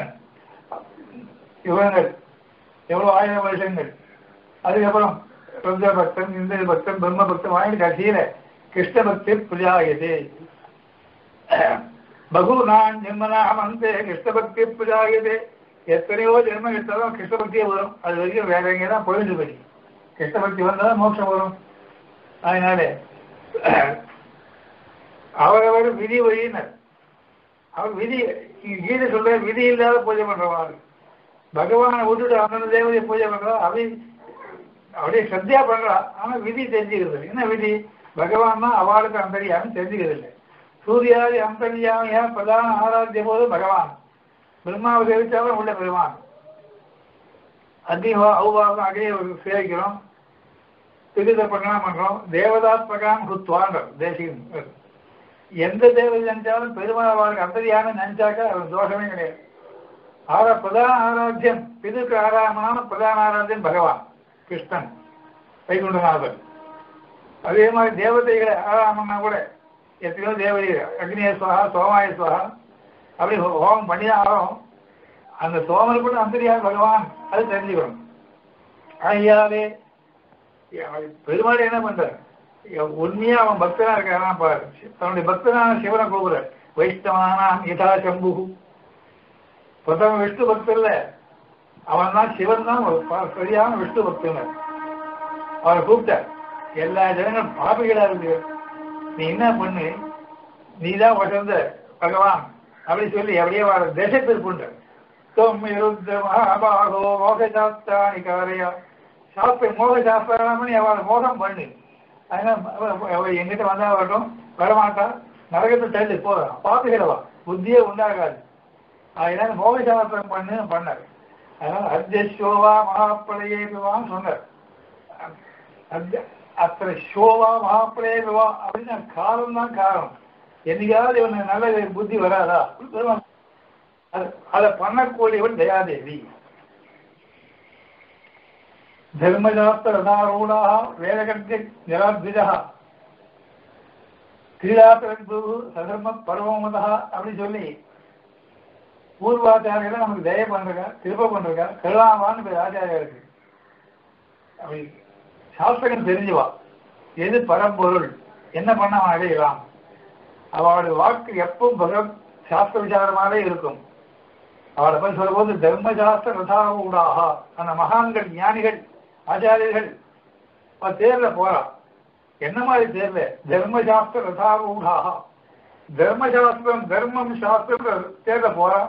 யுகங்கள் எவ்வளோ ஆயிரம் வருஷங்கள் அதுக்கப்புறம் ருத்ர பக்தன் இந்திர பக்தன் பிரம்ம பக்தன் வாங்கி கடைசியில கிருஷ்ண பக்தி புஜாயதே பகு நான் ஜென்மனாம் அந்த கிருஷ்ண பக்தி புஜாயதே எத்தனையோ ஜென்மம் எடுத்தாலும் கிருஷ்ண பக்தியே வரும் அது வரைக்கும் வேற எங்கே தான் பொழுது படி கிருஷ்ண பக்தி வந்தால் மோட்சம் வரும் அதனால அவரவர் விதி வழியினர் அவர் விதி இங்க கீதை சொல்ற விதி இல்லாத பூஜை பண்றவாறு பகவானை விட்டுட்டு அந்தந்த தேவதையை பூஜை பண்றா அப்படி அப்படியே சத்தியா பண்றா ஆனா விதி தெரிஞ்சுக்கிறது என்ன விதி பகவான் தான் அவளுக்கு அந்தரியாமி தெரிஞ்சுக்கிறது இல்லை சூரியாதி அந்தரியாமியா பிரதான ஆராத்திய போது பகவான் பிரம்மாவை சேவிச்சாலும் உள்ள பெருமான் அதிகம் அவுபாகம் அகைய ஒரு சேவிக்கிறோம் திகித பண்ணலாம் பண்றோம் தேவதாத்மகான் குத்வான்றது தேசிகம் எந்த தேவதை நினைச்சாலும் பெருமாள் அவருக்கு அந்தரியான நினைச்சாக்க அது தோஷமே கிடையாது ஆரா பிரதான ஆராத்தியம் பிதுக்கு ஆராமனான பிரதான ஆராத்தியம் பகவான் கிருஷ்ணன் வைகுண்டநாதன் அதே மாதிரி தேவதைகளை ஆராமன்னா கூட எத்தனையோ தேவதைகள் அக்னிய சுவா சோமாய சுவா அப்படி ஹோ- ஹோமம் பண்ணி தான் ஆகும் அந்த சோமனுக்கு கூட அந்தரியார் பகவான் அது தெரிஞ்சுக்கணும் ஐயாவே பெருமாள் என்ன பண்றார் உண்மையா அவன் பக்தனா இருக்கானா பாரு தன்னுடைய பக்தனான சிவனை கூப்பிடுற வைஷ்ணவானாம் யதா சம்பு புத்தகம் விஷ்ணு பக்தர் இல்ல அவன் தான் சிவன் தான் ஒரு ப- சரியான விஷ்ணு பக்தன் அவரை கூப்பிட்டார் எல்லா ஜனங்களும் பாபிகளா இருக்கு நீ என்ன பண்ணு நீதான் வசந்த பகவான் அப்படின்னு சொல்லி அப்படியே வர திசை திருப்புண்ட தொம் இருந்த மகாபாகோ மோகசாஸ்திராணி காரையா சாஸ்திர மோக சாஸ்திரம் பண்ணி அவளை மோகம் பண்ணு அதனால அவ- அவ எங்கிட்ட வந்தா வரட்டும் வரமாட்டா நரகத்தை தள்ளி போதும் பாத்துக்கிறவா புத்தியே உண்டாகாது அதனால மோக சாஸ்திரம் பண்ணு பண்ணார் அதனால அத்தியசோவா மகாப்பிரயேவான்னு சொன்னார் அத்த- அத்தனை ஷோவா மகாப்பிரேவா அப்படின்னு காலம் தான் காரணம் என்னைக்காவது இவனுக்கு நல்ல புத்தி வராதா அது- அதை பண்ணக்கூடியவன் தயாதேவி தர்மசாஸ்திர ரதாரூடா வேதகர்த்திய ஜலாத்விஜா கிரீடாபிரபு சதர்ம பரவமதா அப்படின்னு சொல்லி பூர்வாச்சாரியர்கள் நமக்கு தய பண்றா திருப்ப பண்றா கருணாவான்னு பேர் ஆச்சாரியருக்கு அப்படி சாஸ்திரம் தெரிஞ்சுவா எது பரம்பொருள் என்ன பண்ண அவன் அடையலாம் அவளுடைய வாக்கு எப்பவும் பகவத் சாஸ்திர விசாரமாவே இருக்கும் அவளை பற்றி சொல்லும்போது தர்மசாஸ்திர ரதாவூடாக அந்த மகான்கள் ஞானிகள் ஆச்சாரியர்கள் அவ தேர்ல போறா என்ன மாதிரி தேர்ல தர்மசாஸ்திர ரதாவூடாக தர்மசாஸ்திரம் தர்மம் சாஸ்திரம் தேர்ல போறா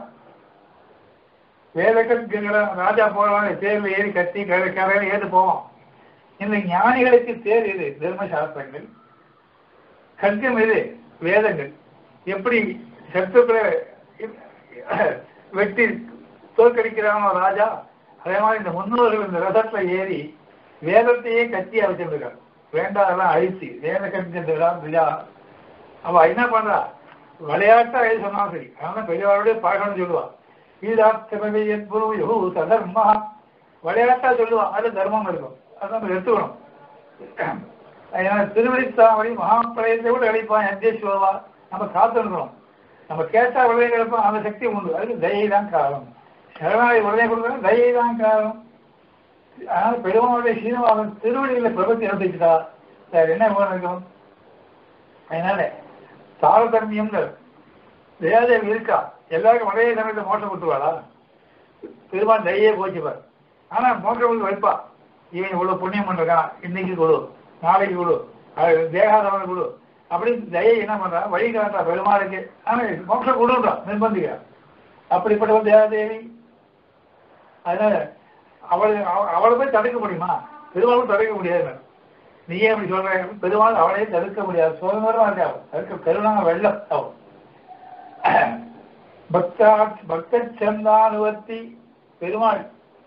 வேதகங்கிற ராஜா போறான் தேர்ல ஏறி கத்தி கரை கரையில ஏறி போவான் இந்த ஞானிகளுக்கு தேர் இது தர்மசாஸ்திரங்கள் கர்க்கம் இது வேதங்கள் எப்படி சத்துக்களை வெட்டி தோற்கடிக்கிறானோ ராஜா அதே மாதிரி இந்த முன்னோர்கள் இந்த ரதத்துல ஏறி வேதத்தையே கத்தியா வச்சிருக்காங்க வேண்டாதெல்லாம் அழித்து வேத கட்டிதான் விழா அவ என்ன பண்றா விளையாட்டா எழுதி சொன்னா சரி அதனால பெரியவாருடைய பழகம்னு சொல்லுவா ஈதாத்தமே யத்புரு சதர்மா விளையாட்டா சொல்லுவா அது தர்மம் இருக்கும் அது நம்ம எடுத்துக்கணும் அதனால திருவடித்தாமரை மகாபிரயத்தை விட அழிப்பான் எந்தேஸ்வரவா நம்ம காத்திருக்கிறோம் நம்ம கேட்டா உடனே கிடைப்போம் அந்த சக்தி உண்டு அதுக்கு தயை தான் காரணம் சரணாய் உடனே கொடுக்குறோம் தயை தான் காரணம் அதனால பெருமாளுடைய சீனவாதம் திருவடியில பிரபத்தி அனுப்பிச்சுட்டா வேற என்ன வேணும் இருக்கும் அதனால தாரதமியம்னு தேவதேவி இருக்கா எல்லாருக்கும் ஒரே சமயத்தை மோசம் விட்டுவாளா பெருமாள் தயையே போச்சுப்பார் ஆனா மோசம் வந்து வைப்பா இவன் இவ்வளவு புண்ணியம் பண்ணிருக்கான் இன்னைக்கு கொடு நாளைக்கு கொடு அது தேகாதவன் கொடு அப்படின்னு தயை என்ன பண்றா வழி காட்டா பெருமாளுக்கு ஆனா மோட்சம் கொடுன்றான் நிர்பந்திக்கிறா அப்படிப்பட்ட தேவதேவி அதனால அவளை அவ- அவளை போய் தடுக்க முடியுமா பெருமாளும் தடுக்க முடியாது நீயே அப்படி சொல்ற பெருமாள் அவளையே தடுக்க முடியாது சுதந்திரமா இருக்கா அவள் தடுக்க கருணா வெள்ளம் அவள் பக்தா பக்த சந்தானுவர்த்தி பெருமாள்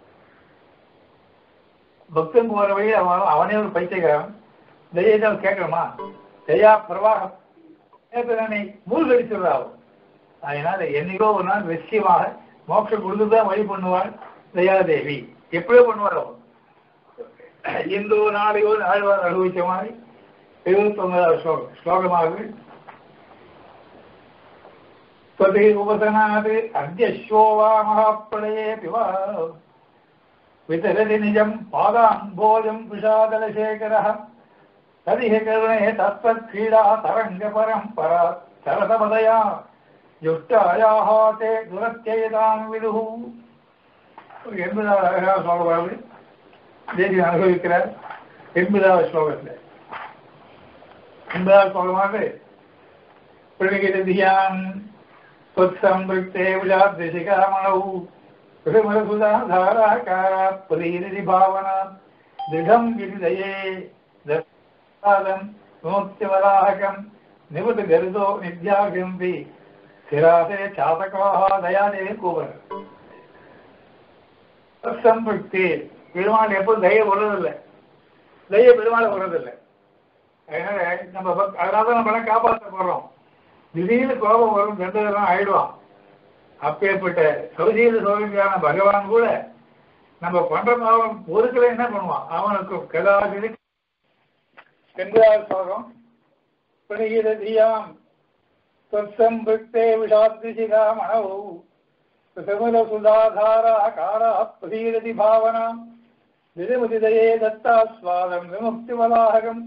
பக்தன் போற வழி அவன் அவனே ஒரு பைத்தியக்காரன் தயையை கேட்கணுமா தயா பிரவாகம் நேற்று மூழ்கடிச்சிடுறா அவன் அதனால என்னைக்கோ ஒரு நாள் நிச்சயமாக மோட்சம் கொடுத்துதான் வழி பண்ணுவாள் தயாதேவி எப்படியோ பண்ணுவாள் அவன் இந்தோ நாளையோ ஆழ்வார் அனுபவிச்ச மாதிரி எழுபத்தி ஒன்பதாவது ஸ்லோகம் ஸ்லோகமாக त्वते उपसनात् अद्यश्वो वा महाप्रलयेऽपि वा वितरति निजम् पादाम्भोजम् कुशादलशेखरः तदिह करुणे तत्त्वक्रीडा तरङ्गपरम्परा सरसपदया जुष्टायाः ते दुरत्ययताम् विदुः எண்பதாவது அழகாக சொல்லுவாரு தேவி அனுபவிக்கிறார் எண்பதாவது ஸ்லோகத்தில் எண்பதாவது ஸ்லோகமாக பிரணிகிருதியான் त्वत्संवृत्ते विजाद्रिशिखामणौ प्रथमरसुधाधाराकारा प्रीरिति भावना दृढम् गिरिदये दर्पादम् विमुक्तिवराहकम् निवृतगर्दो निध्यागम्पि स्थिरासे चातकाः दयादेवी கூவர் சம்பக்தி பெருமாள் எப்போ தய வர்றதில்லை தய பெருமாள் வர்றதில்லை அதனால நம்ம பக்- அதனால தான் நம்ம காப்பாற்றப்படுறோம் திடீர்னு கோபம் வரும் கண்டதெல்லாம் ஆயிடுவான் அப்பேற்பட்ட சௌசீல சௌகரியான பகவான் கூட நம்ம பண்ற பாவம் பொருட்களை என்ன பண்ணுவான் அவனுக்கு கதாசிரி எண்பதாவது ஸ்லோகம் பணிகிறதியாம் त्वत्सम्पृक्ते विषाद्रिशिखा मणौ प्रसमलसुधाधाराकाराः प्रसीदति भावना विधिमुदिदये दत्तास्वादम् विमुक्तिवलाहकम्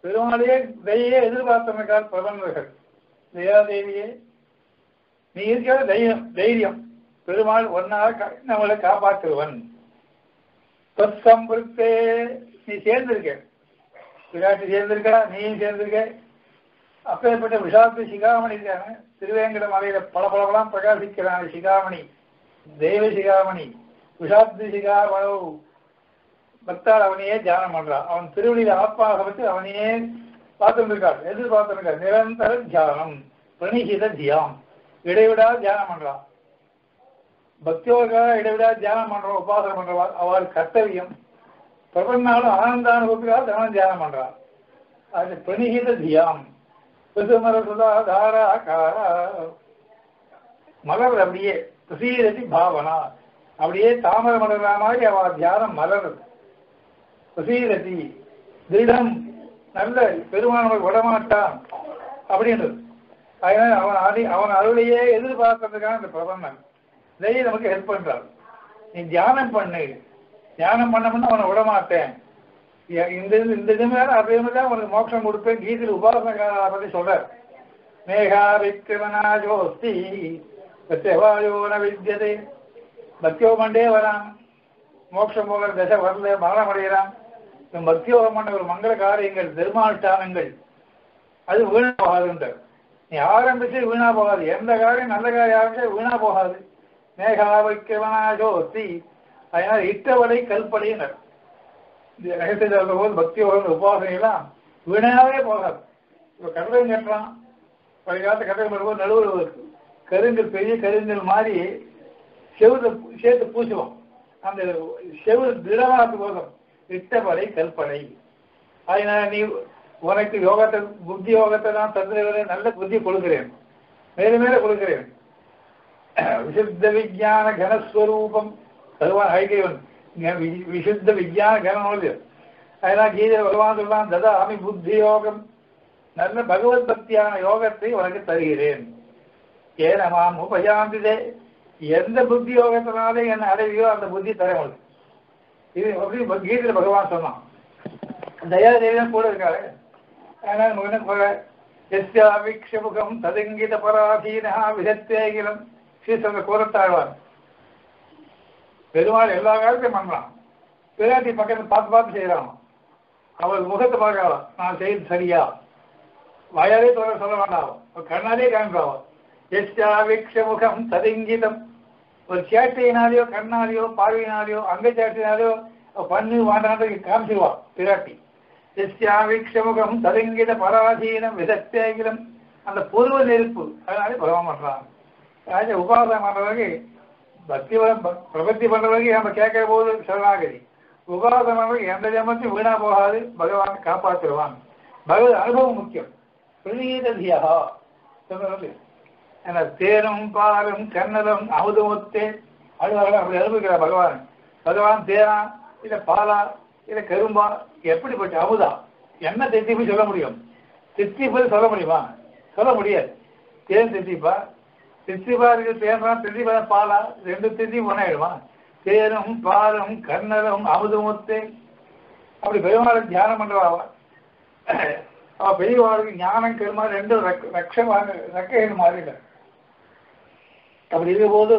பெருமாளையே தயையே எதிர்பார்த்தமைக்கால் பிரபந்தர்கள் தயாதேவியே நீ இருக்கிற தைரியம் தைரியம் பெருமாள் ஒன்னாக நம்மளை காப்பாற்றுவன் தொற்சம்பிருத்தே நீ சேர்ந்திருக்க விராட்டி சேர்ந்திருக்கா நீயும் சேர்ந்திருக்க அப்பேற்பட்ட விஷாத்து சிகாமணி இருக்காங்க திருவேங்கட மலையில பல பலபலாம் பிரகாசிக்கிறான் சிகாமணி தெய்வ சிகாமணி விஷாத்து சிகாமணு பக்தால் அவனையே தியானம் பண்றான் அவன் திருவடியில ஆத்மாக வச்சு அவனையே பார்த்துட்டு இருக்காள் எதிர்பார்த்து இருக்காள் நிரந்தர தியானம் பிரணிகித தியாம் இடைவிடா தியானம் பண்றான் பக்தியோகாக இடைவிடா தியானம் பண்றோம் உபாசனை பண்றவா அவள் கர்த்தவியம் பிரபன்னாலும் ஆனந்தானுபவத்துக்காக தினம் தியானம் பண்றான் அது பிரணிகித தியாம் பிசுமர சுதா தாரா காரா மலர் அப்படியே பிரசீரதி பாவனா அப்படியே தாமர மலர்ற மாதிரி அவ தியானம் மலருது பிரசீரதி திருடம் நல்ல பெருமானவர் விடமாட்டான் அப்படின்றது அதனால அவன் அடி அவன் அருளையே எதிர்பார்க்கறதுக்கான இந்த பிரபந்தம் இதையே நமக்கு ஹெல்ப் பண்றான் நீ தியானம் பண்ணு தியானம் பண்ண பண்ண அவனை விடமாட்டேன் எ- இந்த இது- இந்த இது மேல அதே மாதிரி தான் உனக்கு மோட்சம் கொடுப்பேன் கீதையில் உபாசனக்காரரை பத்தி சொல்றார் மேகா விக்கிரமனாஜோஸ்தி பிரத்யவாயோன வித்தியதே பக்தியோகண்டே வரான் மோட்சம் போகிற தசை வரல மரணம் அடைகிறான் இந்த பக்தியோகம் பண்ண ஒரு மங்கள காரியங்கள் தர்மானுஷ்டானங்கள் அது வீணா போகாதுன்றார் நீ ஆரம்பிச்சு வீணா போகாது எந்த காரியம் நல்ல காரியம் ஆரம்பிச்சா வீணா போகாது மேகா வைக்கவனாஜோஸ்தி அதனால இட்டவடை கல்படையினர் இந்த ரகசிய சொல்ற போது பக்தி யோகம் உபாசனை எல்லாம் வீணாவே போகாது இப்போ கடலையும் கட்டுறான் பழைய காலத்து கடலை வரும்போது நடுவில் ஒரு கருங்கல் பெரிய கருங்கல் மாதிரி செவுல சேர்த்து பூசுவோம் அந்த செவு திடமாத்து போதும் இட்டபடை கல்படை அதனால நீ உனக்கு யோகத்தை புத்தி யோகத்தை நான் தந்துகிறேன் நல்ல புத்தி கொடுக்கிறேன் மேலும் மேலே கொடுக்கிறேன் விசுத்த விஜயான கனஸ்வரூபம் பகவான் ஹைகிரவன் விசுத்த விஜயான கனம் இல்லையோ அதனால் கீதை பகவான் சொல்லலாம் ததாமி புத்தி யோகம் நல்ல பகவத் பக்தியான யோகத்தை உனக்கு தருகிறேன் ஏன மாம் உபயாந்திதே எந்த புத்தி யோகத்தினாலே என்ன அடைவியோ அந்த புத்தி தர உனக்கு இது அப்படி கீதையில் பகவான் சொன்னான் தயாதேவியும் கூட இருக்காரு அதனால் முன்ன கூட எஸ்யாவிக்ஷமுகம் ததுங்கித பராதீனா விதத்தேகிலம் ஸ்ரீசந்த கூறத்தாழ்வார் பெருமாள் எல்லா காலத்தையும் பண்ணலாம் பிராட்டி பக்கத்தில் பார்த்து பார்த்து செய்யறான் அவள் முகத்தை பார்க்கலாம் நான் செய்து சரியா வாயாலே சொல்ல சொல்ல வேண்டாம் அவள் கண்ணாலே காண்பாவா எஸ்யாவிக்ஷ முகம் ததுங்கிதம் ஒரு சேட்டையினாலேயோ கண்ணாலேயோ பார்வையினாலேயோ அங்க சேட்டையினாலேயோ அவ பண்ணு வாண்டான்னு காமிச்சிருவா பிராட்டி எஸ்யாவிக்ஷமுகம் ததுங்கித பராதீனம் விதத்தேகிலம் அந்த பொருவ நெருப்பு அதனாலே பகவான் பண்றான் ராஜ உபாசனம் பண்றவங்க பக்தி வ- ப- பிரபத்தி பண்றவங்க நம்ம கேட்கிற போது சரணாகதி உபாசனம் பண்றவங்க எந்த ஜென்மத்தையும் வீணா போகாது பகவான் காப்பாற்றுவான் பகவத் அனுபவம் முக்கியம் பிரதீததியா சொன்னது ஏன்னா தேனும் பாலும் கண்ணலும் அமுதமுத்தே அழுவாங்க அப்படி அனுபவிக்கிறார் பகவான் பகவான் தேனா இல்ல பாலா இல்ல கரும்பா எப்படிப்பட்ட அமுதா என்ன தித்திப்பு சொல்ல முடியும் தித்திப்பு சொல்ல முடியுமா சொல்ல முடியாது தேன் தித்திப்பா தித்திப்பா இருக்கு தேனா தித்திப்பா பாலா ரெண்டு தித்தி ஒன்னாயிடுமா தேனும் பாலும் கண்ணலும் அமுதமுத்தே அப்படி பெருமாளை தியானம் பண்றவா அவ. அவ பெரியவாளுக்கு ஞானம் கருமா ரெண்டும் ரக்க- ரக்ஷமாக ரக்கைகள் மாறிட அப்படி இருக்கும்போது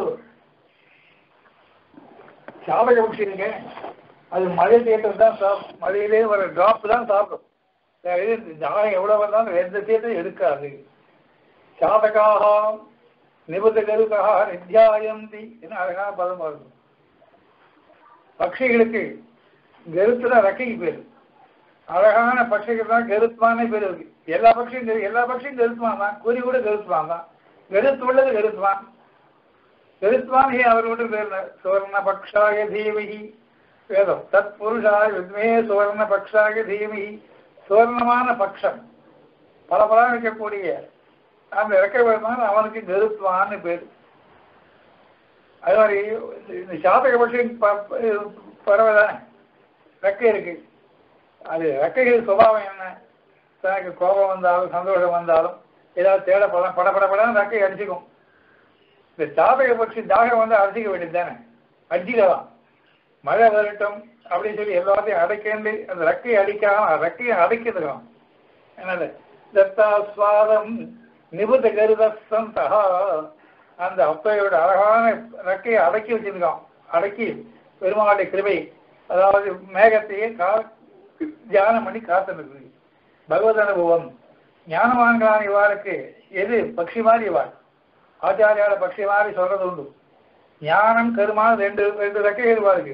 சாதக பட்சி இருங்க அது மழை தேட்டர் தான் சாப்பிடும் மழையிலே வர டிராப் தான் சாப்பிடும் வேற எது ஞானம் எவ்வளவு வந்தாலும் எந்த தேட்டரும் எடுக்காது சாதகாக நிபுத கருக்காக நித்தியாயந்தி என்ன அழகான பதம் வருது பட்சிகளுக்கு கருத்து தான் ரக்கைக்கு பேரு அழகான பட்சிகள் தான் கருத்துவானே பேர் இருக்கு எல்லா பட்சியும் கரு- எல்லா பட்சியும் கருத்துவான் தான் குறி கூட கருத்துவான் தான் கருத்து உள்ளது கருத்துவான் கருத்துவான் ஹே அவரோட பேர் சுவர்ண பக்ஷாய தீமகி வேதம் தத் புருஷாய வித்மே சுவர்ண பக்ஷாய தீமகி சுவர்ணமான பக்ஷம் பல பலம் இருக்கக்கூடிய அந்த இறக்க வேணுமான அவனுக்கு கருத்துவான்னு பேர் அது மாதிரி இந்த சாதக பட்சியின் பறவை தானே ரெக்கை இருக்கு அது ரெக்கைகள் சுபாவம் என்ன தனக்கு கோபம் வந்தாலும் சந்தோஷம் வந்தாலும் ஏதாவது தேட படம் பட பட படம் ரெக்கை அடிச்சுக்கும் இந்த சாதக பட்சி தாகம் வந்து அடிச்சிக்க வேண்டியது தானே அடிச்சிக்கலாம் மழை வரட்டும் அப்படின்னு சொல்லி எல்லாத்தையும் அடைக்கண்டு அந்த ரெக்கையை அடிக்காம ரெக்கையை அடைக்கிறதுக்கலாம் என்னது தத்தாஸ்வாதம் நிபுத கருதசந்தா அந்த அப்பையோட அழகான ரெக்கையை அடக்கி வச்சிருக்கான் அடக்கி பெருமாளுடைய கிருபை அதாவது மேகத்தையே கா தியானம் பண்ணி காத்திருக்கு பகவத் அனுபவம் ஞானவான்களான இவாளுக்கு எது பக்ஷி மாதிரி இவாள் ஆச்சாரியால பக்ஷி மாதிரி சொல்றது உண்டு ஞானம் கருமான ரெண்டு ரெண்டு ரெக்கைகள் இவாளுக்கு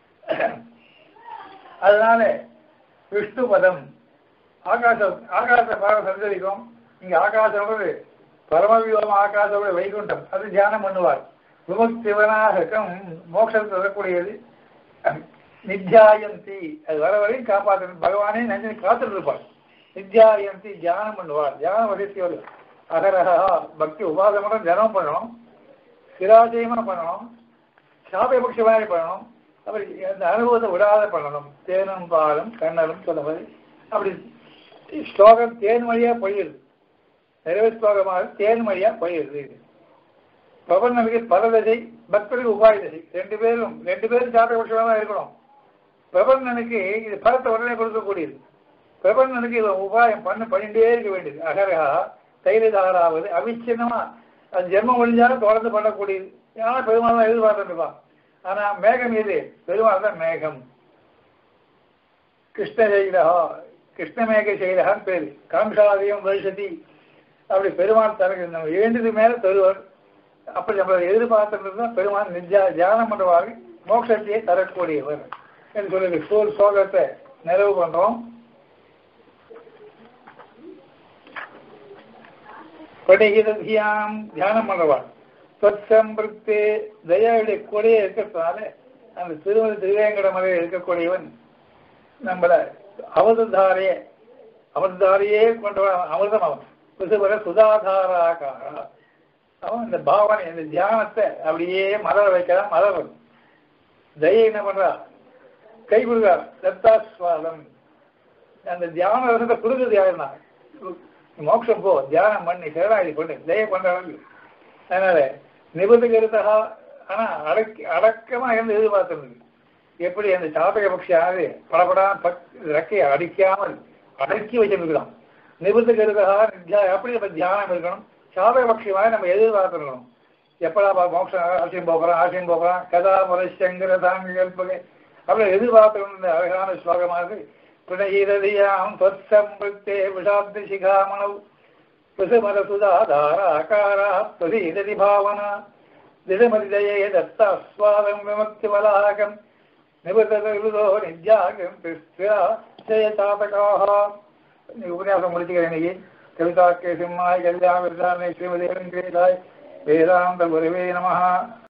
அதனால விஷ்ணு பதம் ஆகாசம் ஆகாச பாகம் சஞ்சரிக்கும் இங்க ஆகாசம் பரமவியோம ஆகாசம் வைகுண்டம் அது தியானம் பண்ணுவார் விமுக்திவனாகக்கம் மோட்சம் தரக்கூடியது நித்யாயந்தி அது வர வரையும் காப்பாற்ற பகவானே நஞ்சனை காத்துட்டு இருப்பார் நித்யாயந்தி தியானம் பண்ணுவார் தியானம் வசதியோடு அகரகா பக்தி உபாசனம் தியானம் பண்ணணும் சிராஜயமா பண்ணணும் சாபபக்ஷமாரி பண்ணணும் அப்படி அந்த அனுபவத்தை விடாத பண்ணணும் தேனும் பாலும் கண்ணலும் சொல்லுவது அப்படி ஸ்லோகம் தேன் வழியா பொழியுது நிறைவு ஸ்லோகமாக தேன் வழியா பொழியுது பிரபந்தனுக்கு பரதசை பக்தருக்கு உபாய தசை ரெண்டு பேரும் ரெண்டு பேரும் சாபபக்ஷமாக தான் இருக்கணும் பிரபந்தனுக்கு இது பலத்தை உடனே கொடுக்கக்கூடியது பிரபந்தனுக்கு இது உபாயம் பண்ண பண்ணிட்டே இருக்க வேண்டியது அகரகா தைலதாராவது அவிச்சின்னமா அது ஜென்மம் ஒழிஞ்சாலும் தொடர்ந்து பண்ணக்கூடியது ஏன்னா பெருமாள் தான் எதிர்பார்த்துருப்பான் ஆனா மேகம் எது பெருமாள் தான் மேகம் கிருஷ்ண செய்தா கிருஷ்ணமேக செய்தகான்னு பேரு காங்காதியம் வருஷதி அப்படி பெருமாள் தரகு நம்ம வேண்டியது மேல தருவார் அப்படி நம்மளை எதிர்பார்த்துட்டு தான் பெருமாள் நிஜா தியானம் பண்ணுவார் மோட்சத்தையே தரக்கூடியவர் என்று சொல்லி சூழ் சோகத்தை நிறைவு பண்றோம் படிகிறதியாம் தியானம் பண்ணுவார் சொற்சம்பிருத்து தயாவுடைய கொடையே இருக்கிறதுனால அந்த திருமதி திருவேங்கட மலையில் இருக்கக்கூடியவன் நம்மள அவததாரையே அவதாரையே கொண்டவன் அமிர்தம் அவன் புதுவர சுதாதாராக்காரா அவன் இந்த பாவனை இந்த தியானத்தை அப்படியே மலர வைக்கிறான் மலரும் தயை என்ன பண்றா கை கொடுக்கா தத்தாஸ்வாதம் அந்த தியான ரசத்தை கொடுக்குறது யாருன்னா மோட்சம் போ தியானம் பண்ணி சேராதி பண்ணு தய பண்றவங்க அதனால நிபுதகருத்தகா ஆனா அடக்கி அடக்கமா இருந்து எதிர்பார்த்துருக்கு எப்படி அந்த சாதக பக்ஷியானது படப்படா பக் ரெக்கையை அடிக்காமல் அடக்கி வச்சிருக்கலாம் நிபுத்த கருதகா நித்யா எப்படி நம்ம தியானம் இருக்கணும் சாதக பக்ஷியமாக நம்ம எதிர்பார்த்துருக்கணும் எப்படா பா மோட்சம் ஆசியம் போகிறோம் ஆசியம் போகிறோம் கதா முரசங்கர தாங்க கல்பகை அப்படி எதிர்பார்த்துக்கணும் இந்த அழகான ஸ்லோகமானது பிரணயிரதியாம் தொற்சம்பிருத்தே விஷாப்தி சிகாமணவ் சுதாதாராகாரா பிரதீததி பாவனா திடமதிதயே தத்தாஸ்வாதம் விமுக்திவலாகம் நிபுதோ நித்யாகம் ஜெயசாதகாக உபன்யாசம் முடிச்சுக்கிறேன் இன்னைக்கு கவிதா கே சிம்மாய் கல்யாண ஸ்ரீமதி வேதாந்த குருவே நமஹா